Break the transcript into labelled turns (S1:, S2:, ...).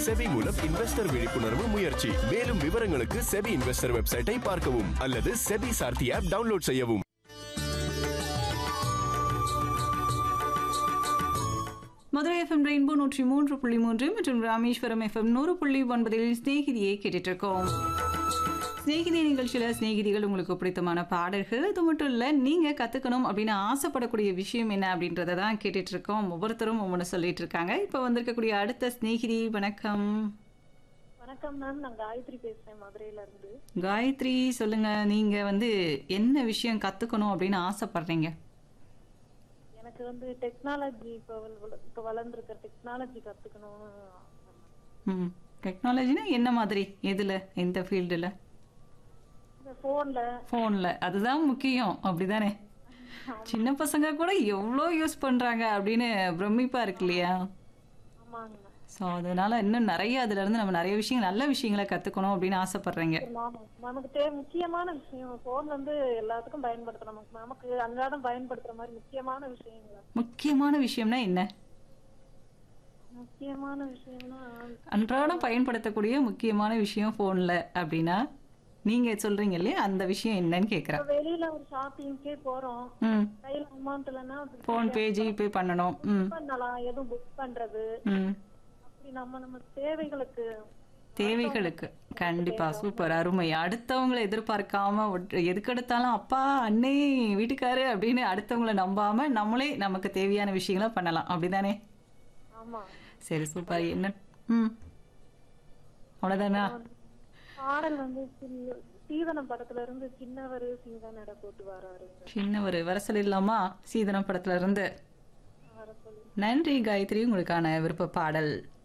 S1: SEBI மூலம் investor விழிப்புணர்வு முயற்சி மேலும் விவரங்களுக்கு செபி இன்வெஸ்டர் வெப்சைட்டை பார்க்கவும் அல்லது செபி சார்த்தி ஆப் டவுன்லோட் செய்யவும்
S2: மதுரை எஃப்எம் ரெயின்போ நூற்றி மூன்று புள்ளி மூன்று மற்றும் ராமேஸ்வரம் எஃப்எம் நூறு புள்ளி ஒன்பதில் ஸ்நேகிதியை கேட்டுட்டு இருக்கோம் ஸ்நேகிதி நிகழ்ச்சியில் ஸ்நேகிதிகள் உங்களுக்கு பிடித்தமான பாடல்கள் அது மட்டும் இல்லை நீங்கள் கற்றுக்கணும் அப்படின்னு ஆசைப்படக்கூடிய விஷயம் என்ன அப்படின்றத தான் கேட்டுட்டு இருக்கோம் ஒவ்வொருத்தரும் ஒவ்வொன்று சொல்லிட்டு இருக்காங்க இப்போ வந்திருக்கக்கூடிய அடுத்த ஸ்நேகிதி வணக்கம்
S3: வணக்கம் மேம் நான் காயத்ரி பேசுறேன் மதுரையில இருந்து
S2: காயத்ரி சொல்லுங்க நீங்க வந்து என்ன விஷயம் கத்துக்கணும் அப்படின்னு ஆசைப்படுறீங்க
S3: எனக்கு வந்து டெக்னாலஜி இப்போ வள- இப்போ வளர்ந்துருக்க டெக்னாலஜி கத்துக்கணும்னு ஆசை ma'am.
S2: ம் டெக்னாலஜினா என்ன மாதிரி எதுல எந்த ஃபீல்டில்
S3: இந்த போன்ல
S2: ஃபோனில் அதுதான் முக்கியம் அப்படிதானே சின்ன பசங்க கூட எவ்வளோ யூஸ் பண்ணுறாங்க அப்படின்னு பிரமிப்பா இருக்கு இல்லையா
S3: ஆமாங்க ma'am.
S2: ஸோ அதனால இன்னும் நிறைய அதுல இருந்து நம்ம நிறைய விஷயங்கள் நல்ல விஷயங்களை கற்றுக்கணும் அப்படின்னு ஆசைப்படுறீங்க
S3: ஆமா. நமக்கு தே முக்கியமான விஷயம் போன் வந்து எல்லாத்துக்கும் பயன்படுத்தணும் நமக்கு நமக்கு அன்றாடம் பயன்படுத்துற மாதிரி முக்கியமான விஷயங்கள்
S2: முக்கியமான விஷயம்னா என்ன
S3: முக்கியமான விஷயம்னா
S2: அன்றாடம் பயன்படுத்தக்கூடிய முக்கியமான விஷயம் ஃபோனில் அப்படின்னா நீங்கள் சொல்கிறீங்க இல்லையா அந்த விஷயம் என்னன்னு கேட்குறேன்
S3: இப்போ வெளியில ஒரு ஷாப்பிங்க்கே போறோம்
S2: ம்
S3: கையில அமௌண்ட் இல்லைன்னா
S2: ஃபோன்பே ஜிபே பண்ணணும் ம்
S3: பண்ணலாம் எதுவும் புக் பண்றது
S2: ம்
S3: அப்படி நம்ம நம்ம தேவைகளுக்கு
S2: தேவைகளுக்கு கண்டிப்பா சூப்பர் அருமை அடுத்தவங்களை எதிர்பார்க்காம ஒட்- எதுக்கெடுத்தாலும் அப்பா அண்ணே வீட்டுக்காரு அப்படின்னு அடுத்தவங்கள நம்பாம நம்மளே நமக்கு தேவையான விஷயங்களை பண்ணலாம் அப்படிதானே
S3: ஆமா
S2: சரி சூப்பர் என்ன ம் அவ்வளோதானா
S3: பாடல் வந்து சின்ன- சீதனம் படத்துல இருந்து சின்னவர் சிங்க நட போட்டு வராரு
S2: சின்ன ஒரு வர சொல்லிடலாமா சீதனம் படத்துல இருந்து
S3: வர சொல்லி
S2: நன்றி காயத்ரி உங்களுக்கான விருப்ப பாடல்